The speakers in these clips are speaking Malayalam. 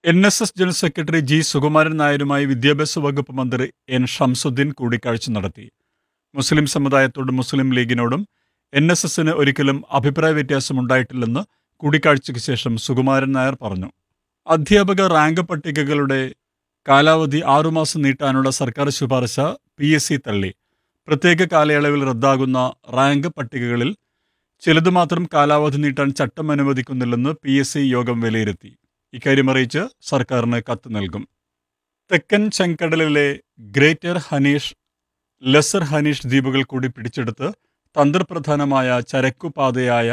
N S S general secretary G Sukumaran നായരുമായി വിദ്യാഭ്യാസ വകുപ്പ് മന്ത്രി എൻ ഷംസുദ്ദീൻ കൂടിക്കാഴ്ച നടത്തി മുസ്ലിം സമുദായത്തോടും മുസ്ലിം ലീഗിനോടും എൻ എസ് എസിന് ഒരിക്കലും അഭിപ്രായ വ്യത്യാസമുണ്ടായിട്ടില്ലെന്ന് കൂടിക്കാഴ്ചയ്ക്ക് ശേഷം സുകുമാരൻ നായർ പറഞ്ഞു അധ്യാപക റാങ്ക് പട്ടികകളുടെ കാലാവധി ആറുമാസം നീട്ടാനുള്ള സർക്കാർ ശുപാർശ പി എസ് സി തള്ളി പ്രത്യേക കാലയളവിൽ റദ്ദാകുന്ന റാങ്ക് പട്ടികകളിൽ ചിലത് മാത്രം കാലാവധി നീട്ടാൻ ചട്ടം അനുവദിക്കുന്നില്ലെന്ന് പി എസ് സി യോഗം വിലയിരുത്തി ഇക്കാര്യം അറിയിച്ച് സർക്കാരിന് കത്ത് നൽകും തെക്കൻ ചെങ്കടലിലെ ഗ്രേറ്റർ ഹനീഷ് ലെസർ ഹനീഷ് ദ്വീപുകൾ കൂടി പിടിച്ചെടുത്ത് തന്ത്രപ്രധാനമായ ചരക്കുപാതയായ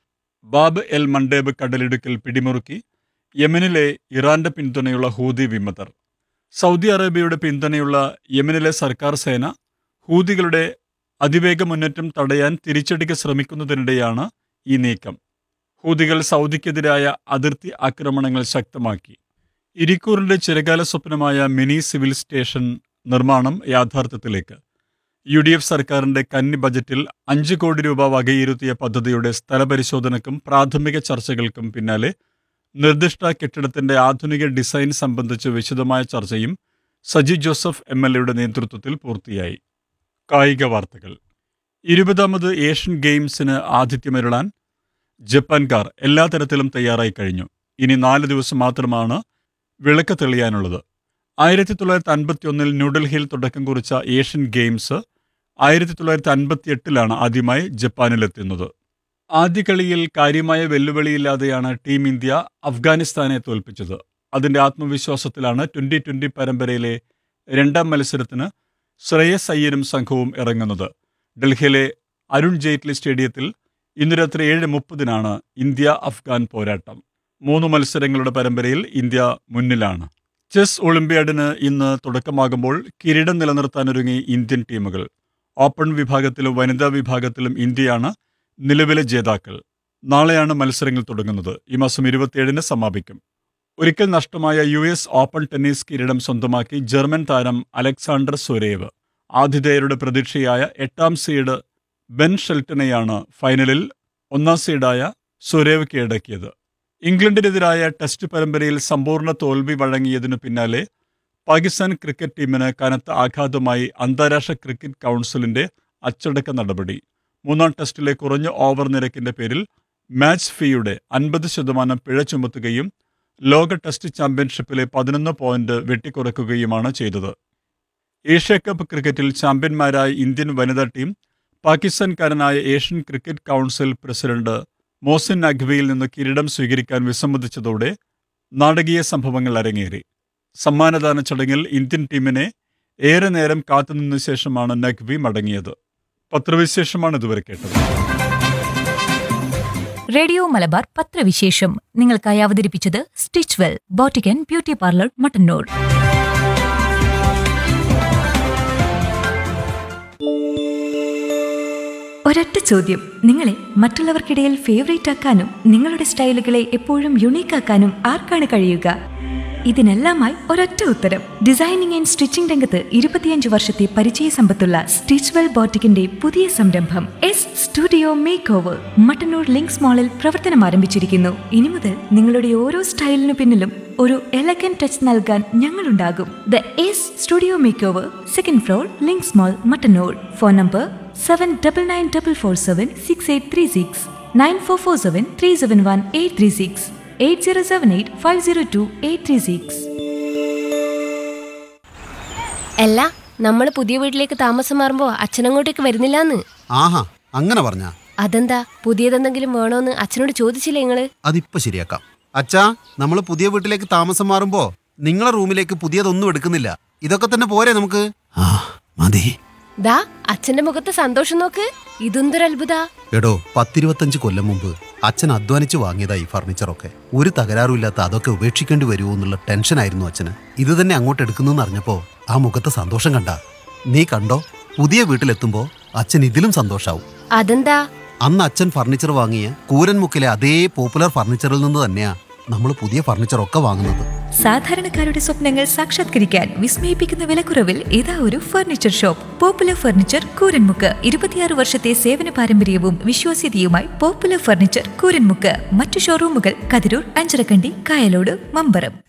ബാബ് എൽ മണ്ടേബ് കടലിടുക്കിൽ പിടിമുറുക്കി യമനിലെ ഇറാന്റെ പിന്തുണയുള്ള ഹൂതി വിമതർ സൗദി അറേബ്യയുടെ പിന്തുണയുള്ള യമനിലെ സർക്കാർ സേന ഹൂതികളുടെ അതിവേഗ മുന്നേറ്റം തടയാൻ തിരിച്ചടിക്ക് ശ്രമിക്കുന്നതിനിടെയാണ് ഈ നീക്കം ഹൂതികൾ സൗദിക്കെതിരായ അതിർത്തി ആക്രമണങ്ങൾ ശക്തമാക്കി ഇരിക്കൂറിന്റെ ചിരകാല സ്വപ്നമായ മിനി സിവിൽ സ്റ്റേഷൻ നിർമ്മാണം യാഥാർത്ഥ്യത്തിലേക്ക് യു ഡി എഫ് സർക്കാരിന്റെ കന്നി ബജറ്റിൽ അഞ്ച് കോടി രൂപ വകയിരുത്തിയ പദ്ധതിയുടെ സ്ഥലപരിശോധനക്കും പ്രാഥമിക ചർച്ചകൾക്കും പിന്നാലെ നിർദ്ദിഷ്ട കെട്ടിടത്തിന്റെ ആധുനിക ഡിസൈൻ സംബന്ധിച്ച് വിശദമായ ചർച്ചയും സജി ജോസഫ് എം എൽ എയുടെ നേതൃത്വത്തിൽ പൂർത്തിയായി കായിക വാർത്തകൾ ഇരുപതാമത് ഏഷ്യൻ ഗെയിംസിന് ആതിഥ്യമരുളാൻ ജപ്പാൻകാർ എല്ലാ തരത്തിലും തയ്യാറായി കഴിഞ്ഞു ഇനി നാല് ദിവസം മാത്രമാണ് വിളക്ക് തെളിയാനുള്ളത് ആയിരത്തി തൊള്ളായിരത്തി അൻപത്തി ഒന്നിൽ ന്യൂഡൽഹിയിൽ തുടക്കം കുറിച്ച ഏഷ്യൻ ഗെയിംസ് ആയിരത്തി തൊള്ളായിരത്തി അൻപത്തി എട്ടിലാണ് ആദ്യമായി ജപ്പാനിലെത്തുന്നത് ആദ്യ കളിയിൽ കാര്യമായ വെല്ലുവിളിയില്ലാതെയാണ് ടീം ഇന്ത്യ അഫ്ഗാനിസ്ഥാനെ തോൽപ്പിച്ചത് അതിന്റെ ആത്മവിശ്വാസത്തിലാണ് ട്വന്റി ട്വന്റി പരമ്പരയിലെ രണ്ടാം മത്സരത്തിന് ശ്രേയസ് അയ്യരും സംഘവും ഇറങ്ങുന്നത് ഡൽഹിയിലെ അരുൺ ജെയ്റ്റ്ലി സ്റ്റേഡിയത്തിൽ ഇന്ന് രാത്രി ഏഴ് മുപ്പതിനാണ് ഇന്ത്യ അഫ്ഗാൻ പോരാട്ടം മൂന്ന് മത്സരങ്ങളുടെ പരമ്പരയിൽ ഇന്ത്യ മുന്നിലാണ് ചെസ് ഒളിമ്പ്യാഡിന് ഇന്ന് തുടക്കമാകുമ്പോൾ കിരീടം നിലനിർത്താനൊരുങ്ങി ഇന്ത്യൻ ടീമുകൾ ഓപ്പൺ വിഭാഗത്തിലും വനിതാ വിഭാഗത്തിലും ഇന്ത്യയാണ് നിലവിലെ ജേതാക്കൾ നാളെയാണ് മത്സരങ്ങൾ തുടങ്ങുന്നത് ഈ മാസം ഇരുപത്തിയേഴിന് സമാപിക്കും ഒരിക്കൽ നഷ്ടമായ യു എസ് ഓപ്പൺ ടെന്നീസ് കിരീടം സ്വന്തമാക്കി ജർമ്മൻ താരം അലക്സാണ്ടർ സൊരേവ് ആതിഥേയരുടെ പ്രതീക്ഷയായ എട്ടാം സീഡ് ബെൻ ഷെൽട്ടനെയാണ് ഫൈനലിൽ ഒന്നാം സീഡായ സൊരേവ് കീഴടക്കിയത് ഇംഗ്ലണ്ടിനെതിരായ ടെസ്റ്റ് പരമ്പരയിൽ സമ്പൂർണ്ണ തോൽവി വഴങ്ങിയതിനു പിന്നാലെ പാകിസ്ഥാൻ ക്രിക്കറ്റ് ടീമിന് കനത്ത ആഘാതമായി അന്താരാഷ്ട്ര ക്രിക്കറ്റ് കൗൺസിലിന്റെ അച്ചടക്ക നടപടി മൂന്നാം ടെസ്റ്റിലെ കുറഞ്ഞ ഓവർ നിരക്കിന്റെ പേരിൽ മാച്ച് ഫീയുടെ അൻപത് ശതമാനം പിഴ ചുമത്തുകയും ലോക ടെസ്റ്റ് ചാമ്പ്യൻഷിപ്പിലെ പതിനൊന്ന് പോയിന്റ് വെട്ടിക്കുറയ്ക്കുകയുമാണ് ചെയ്തത് ഏഷ്യ കപ്പ് ക്രിക്കറ്റിൽ ചാമ്പ്യന്മാരായ ഇന്ത്യൻ വനിതാ ടീം പാകിസ്ഥാൻകാരനായ Asian cricket council president Mohsin നഖ്വിയിൽ നിന്ന് കിരീടം സ്വീകരിക്കാൻ വിസമ്മതിച്ചതോടെ നാടകീയ സംഭവങ്ങൾ അരങ്ങേറി സമ്മാനദാന ചടങ്ങിൽ ഇന്ത്യൻ ടീമിനെ ഏറെ നേരം കാത്തുനിന്ന ശേഷമാണ് നഖ്വി മടങ്ങിയത് പത്രവിശേഷമാണ് ഇതുവരെ കേട്ടത് റേഡിയോ മലബാർ പത്രവിശേഷം നിങ്ങൾക്കായി അവതരിപ്പിച്ചത് stitch well boutique and beauty parlour Mattannur ഒരൊറ്റ ചോദ്യം നിങ്ങളെ മറ്റുള്ളവർക്കിടയിൽ ഫേവറേറ്റ് ആക്കാനും നിങ്ങളുടെ സ്റ്റൈലുകളെ എപ്പോഴും യുണീക്ക് ആക്കാനും ആർക്കാണ് കഴിയുക ഇതിനെല്ലാമായി ഒരൊറ്റ ഉത്തരം ഡിസൈനിങ് ആൻഡ് സ്റ്റിച്ചിംഗ് രംഗത്ത് ഇരുപത്തിയഞ്ച് വർഷത്തെ പരിചയ സമ്പത്തുള്ള സ്റ്റിച്ച് വെൽ ബോട്ടിക്കിന്റെ പുതിയ സംരംഭം S studio makeover Mattannur Links മാളിൽ പ്രവർത്തനം ആരംഭിച്ചിരിക്കുന്നു ഇനി മുതൽ നിങ്ങളുടെ ഓരോ സ്റ്റൈലിനു പിന്നിലും ഒരു എലഗൻ ടച്ച് നൽകാൻ ഞങ്ങളുണ്ടാകും the S studio makeover second floor Links mall Mattannur phone number seven double nine double four seven six eight three six nine four four seven three seven one eight three six eight zero seven eight five zero two eight three six അല്ല നമ്മൾ പുതിയ വീട്ടിലേക്ക് താമസം മാറുമ്പോ അച്ഛനങ്ങോട്ടേക്ക് വരുന്നില്ലാന്ന് ആഹാ അങ്ങനെ പറഞ്ഞാ അതെന്താ പുതിയതെന്തെങ്കിലും വേണോന്ന് അച്ഛനോട് ചോദിച്ചില്ലേ നിങ്ങള് അതിപ്പോ ശരിയാക്കാം അച്ഛാ നമ്മൾ പുതിയ വീട്ടിലേക്ക് താമസം മാറുമ്പോ നിങ്ങളെ റൂമിലേക്ക് പുതിയതൊന്നും എടുക്കുന്നില്ല ഇതൊക്കെ തന്നെ പോരെ നമുക്ക് ആ മതി ദാ അച്ഛന്റെ മുഖത്തെ സന്തോഷം നോക്ക് ഇതെന്തൊരു അത്ഭുത എടോ പത്തിരുപത്തഞ്ച് കൊല്ലം മുമ്പ് അച്ഛൻ അധ്വാനിച്ച് വാങ്ങിയതാ ഈ ഫർണിച്ചറൊക്കെ ഒരു തകരാറുമില്ലാത്ത അതൊക്കെ ഉപേക്ഷിക്കേണ്ടി വരുമോ എന്നുള്ള ടെൻഷനായിരുന്നു അച്ഛന് ഇത് തന്നെ അങ്ങോട്ട് എടുക്കുന്നെന്ന് അറിഞ്ഞപ്പോ ആ മുഖത്തെ സന്തോഷം കണ്ട നീ കണ്ടോ പുതിയ വീട്ടിലെത്തുമ്പോ അച്ഛൻ ഇതിലും സന്തോഷാവും അതെന്താ അന്ന് അച്ഛൻ ഫർണിച്ചർ വാങ്ങിയ കൂരൻമുക്കിലെ അതേ പോപ്പുലർ ഫർണിച്ചറിൽ നിന്ന് തന്നെയാ നമ്മൾ പുതിയ ഫർണിച്ചറൊക്കെ വാങ്ങുന്നത് സാധാരണക്കാരുടെ സ്വപ്നങ്ങൾ സാക്ഷാത്കരിക്കാൻ വിസ്മയിപ്പിക്കുന്ന വിലക്കുറവിൽ ഇതാ ഒരു furniture shop popular furniture Kooranmukku ഇരുപത്തിയാറ് വർഷത്തെ സേവന പാരമ്പര്യവും വിശ്വാസ്യതയുമായി പോപ്പുലർ ഫർണിച്ചർ കൂരൻമുക്ക് മറ്റു ഷോറൂമുകൾ കതിരൂർ അഞ്ചരക്കണ്ടി കായലോട് മമ്പറം